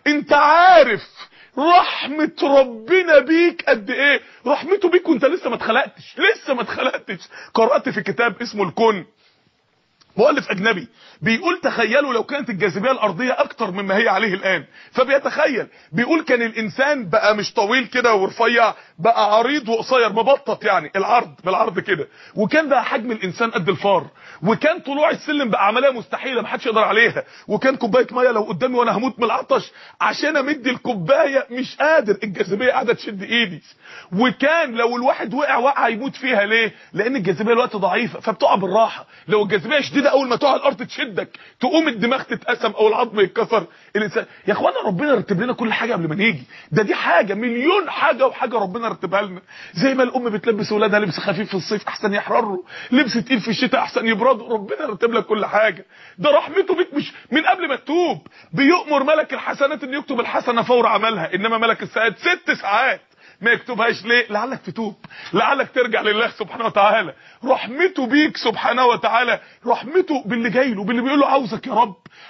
انت عارف رحمة ربنا بيك قد ايه رحمته بيك وانت لسه ما اتخلقتش لسه ما اتخلقتش قرأت في كتاب اسمه الكون مؤلف اجنبي بيقول تخيلوا لو كانت الجاذبيه الارضيه اكتر مما هي عليه الان فبيتخيل بيقول كان الانسان بقى مش طويل كده ورفيع بقى عريض وقصير مبطط يعني العرض بالعرض كده وكان بقى حجم الانسان قد الفار وكان طلوع السلم بقى عمليه مستحيله محدش يقدر عليها وكان كوبايه ميه لو قدامي وانا هموت من العطش عشان امد الكوبايه مش قادر الجاذبيه قاعده تشد ايدي وكان لو الواحد وقع وقع يموت فيها ليه لان الجاذبيه الوقت ضعيفه فبتقع بالراحه لو الجاذبيه شديده اول ما تقع على الارض تشدك تقوم الدماغ تتقسم او العظم يتكسر الانسان يا اخوانا ربنا رتب لنا كل حاجه قبل ما نيجي ده دي حاجه مليون حاجه وحاجه ربنا رتبها لنا زي ما الام بتلبس اولادها لبس خفيف في الصيف احسن يحرروا لبس تقيل في الشتاء احسن يبردوا ربنا رتب لك كل حاجه ده رحمته بيك مش من قبل ما تتوب بيؤمر ملك الحسنات ان يكتب الحسنه فور عملها انما ملك الساعات ست ساعات ما يكتبهاش ليه لعلك تتوب لعلك ترجع لله سبحانه وتعالى رحمته بيك سبحانه وتعالى رحمته باللي جاي له باللي بيقول له عاوزك يا رب